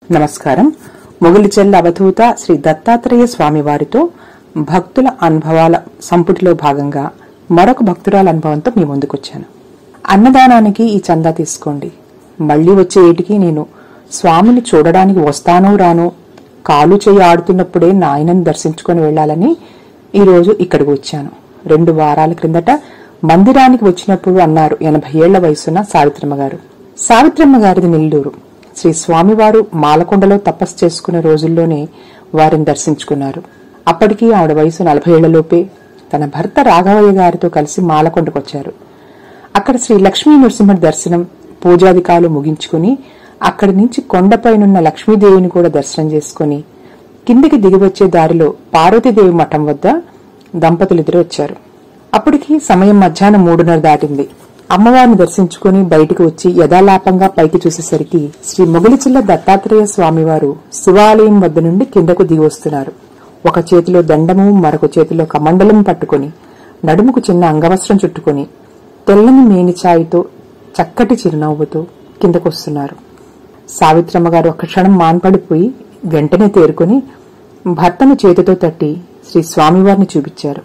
నమస్కారం మొగులిచెల్ల అవధూత శ్రీ దత్తాత్రేయ స్వామి వారితో భక్తుల అనుభవాల సంపుటిలో భాగంగా మరొక భక్తురాల అనుభవంతో మీ ముందుకొచ్చాను అన్నదానానికి ఈ చందా తీసుకోండి మళ్ళీ వచ్చే ఏటికి నేను స్వామిని చూడడానికి వస్తానో రానో కాలు చేయి ఆడుతున్నప్పుడే నాయనని దర్శించుకొని వెళ్లాలని ఈరోజు ఇక్కడికి వచ్చాను రెండు వారాల క్రిందట మందిరానికి వచ్చినప్పుడు అన్నారు ఎనభై ఏళ్ల వయసున్న సావిత్రమ్మ గారు సావిత్రమ్మ గారిది నెల్లూరు శ్రీ స్వామివారు మాలకొండలో తపస్సు చేసుకునే రోజుల్లోనే వారిని దర్శించుకున్నారు అప్పటికి ఆవిడ వయసు నలభై ఏళ్లలోపే తన భర్త రాఘవయ్య గారితో కలిసి మాలకొండకొచ్చారు అక్కడ శ్రీ లక్ష్మీ నరసింహ దర్శనం పూజాదికాలు ముగించుకుని అక్కడి నుంచి కొండపైనున్న లక్ష్మీదేవిని కూడా దర్శనం చేసుకుని కిందికి దిగివచ్చే దారిలో పార్వతీదేవి మఠం వద్ద దంపతులిద్దరూ వచ్చారు అప్పటికి సమయం మధ్యాహ్నం మూడున్నర దాటింది అమ్మవారిని దర్శించుకుని బయటకు వచ్చి యథాలాపంగా పైకి చూసేసరికి శ్రీ మొగలిచిల్ల దత్తాత్రేయ స్వామివారు శివాలయం వద్ద నుండి కిందకు దిగి వస్తున్నారు ఒక చేతిలో దండము మరొక చేతిలో కమండలం పట్టుకుని నడుముకు చిన్న అంగవస్త్రం చుట్టుకుని తెల్లని మేనిచాయితో చక్కటి చిరునవ్వుతో కిందకొస్తున్నారు సావిత్రమ్మ గారు ఒక క్షణం మాన్పడిపోయి వెంటనే తేరుకుని భర్తను చేతితో తట్టి శ్రీ స్వామివారిని చూపించారు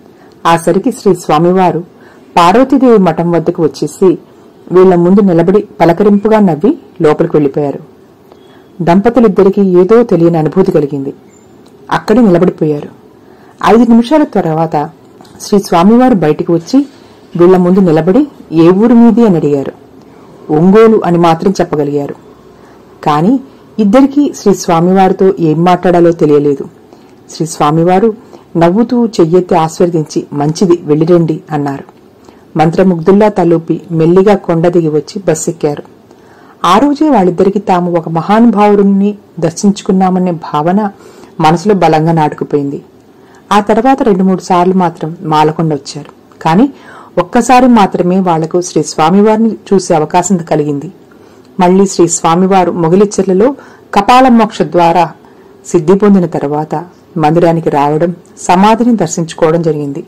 ఆ సరికి శ్రీ స్వామివారు పార్వతీదేవి మఠం వద్దకు వచ్చేసి వీళ్ల ముందు నిలబడి పలకరింపుగా నవ్వి లోపలికి వెళ్లిపోయారు దంపతులిద్దరికీ ఏదో తెలియని అనుభూతి కలిగింది అక్కడే నిలబడిపోయారు ఐదు నిమిషాల తర్వాత శ్రీ స్వామివారు బయటికి వచ్చి వీళ్ల ముందు నిలబడి ఏ ఊరు మీది అని అడిగారు ఒంగోలు అని మాత్రం చెప్పగలిగారు కాని ఇద్దరికీ శ్రీ స్వామివారితో ఏం మాట్లాడాలో తెలియలేదు శ్రీ స్వామివారు నవ్వుతూ చెయ్యెత్తి ఆస్వాదించి మంచిది వెళ్ళిరండి అన్నారు మంత్రముగ్ధుల్లా తలూపి మెల్లిగా కొండ దిగి వచ్చి బస్సెక్కారు ఆ రోజే వాళ్ళిద్దరికీ తాము ఒక మహానుభావుడిని దర్శించుకున్నామనే భావన మనసులో బలంగా నాటుకుపోయింది ఆ తర్వాత రెండు మూడు సార్లు మాత్రం మాలకొండ వచ్చారు కాని ఒక్కసారి మాత్రమే వాళ్లకు శ్రీ స్వామివారిని చూసే అవకాశం కలిగింది మళ్లీ శ్రీ స్వామివారు మొగిలిచెర్లలో కపాల మోక్ష ద్వారా సిద్ధి పొందిన తర్వాత మందిరానికి రావడం సమాధిని దర్శించుకోవడం జరిగింది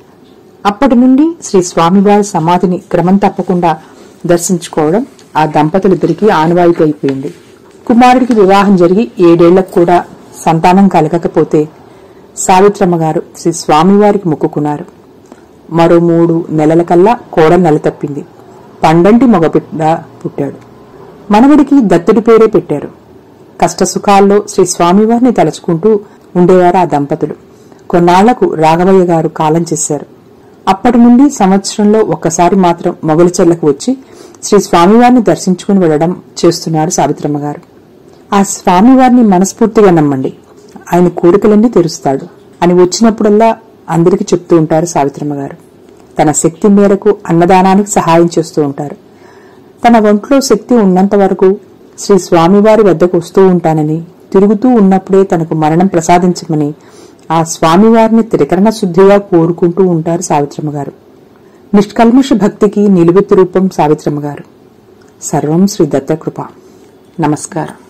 అప్పటి నుండి శ్రీ స్వామివారి సమాధిని క్రమం తప్పకుండా దర్శించుకోవడం ఆ దంపతులిద్దరికీ ఆనవాయితీ అయిపోయింది కుమారుడికి వివాహం జరిగి ఏడేళ్లకు కూడా సంతానం కలగకపోతే సావిత్రమ్మ గారు శ్రీ స్వామివారికి మొక్కుకున్నారు మరో మూడు నెలల కల్లా కోడలు నెల తప్పింది పండంటి మగబిడ్డ పుట్టాడు మనవడికి దత్తుడి పేరే పెట్టారు కష్టసుఖాల్లో శ్రీ స్వామివారిని తలుచుకుంటూ ఉండేవారు ఆ దంపతులు కొన్నాళ్లకు రాఘవయ్య గారు కాలం చేశారు అప్పటి నుండి సంవత్సరంలో ఒక్కసారి మాత్రం మొగలిచెల్లకు వచ్చి శ్రీ స్వామివారిని దర్శించుకుని వెళ్లడం చేస్తున్నారు సావిత్రమ్మ గారు ఆ స్వామివారిని మనస్ఫూర్తిగా నమ్మండి ఆయన కోరికలన్నీ తెరుస్తాడు అని వచ్చినప్పుడల్లా అందరికీ చెప్తూ ఉంటారు సావిత్రమ్మ గారు తన శక్తి మేరకు అన్నదానానికి సహాయం చేస్తూ ఉంటారు తన ఒంట్లో శక్తి ఉన్నంత వరకు శ్రీ స్వామివారి వద్దకు వస్తూ ఉంటానని తిరుగుతూ ఉన్నప్పుడే తనకు మరణం ప్రసాదించమని ఆ స్వామివారిని త్రికరణ శుద్ధిగా కోరుకుంటూ ఉంటారు సావిత్రమ్మ గారు నిష్కల్మష భక్తికి నిలువెత్తు రూపం సావిత్రమ్మ గారు సర్వం శ్రీ దత్తకృప నమస్కారం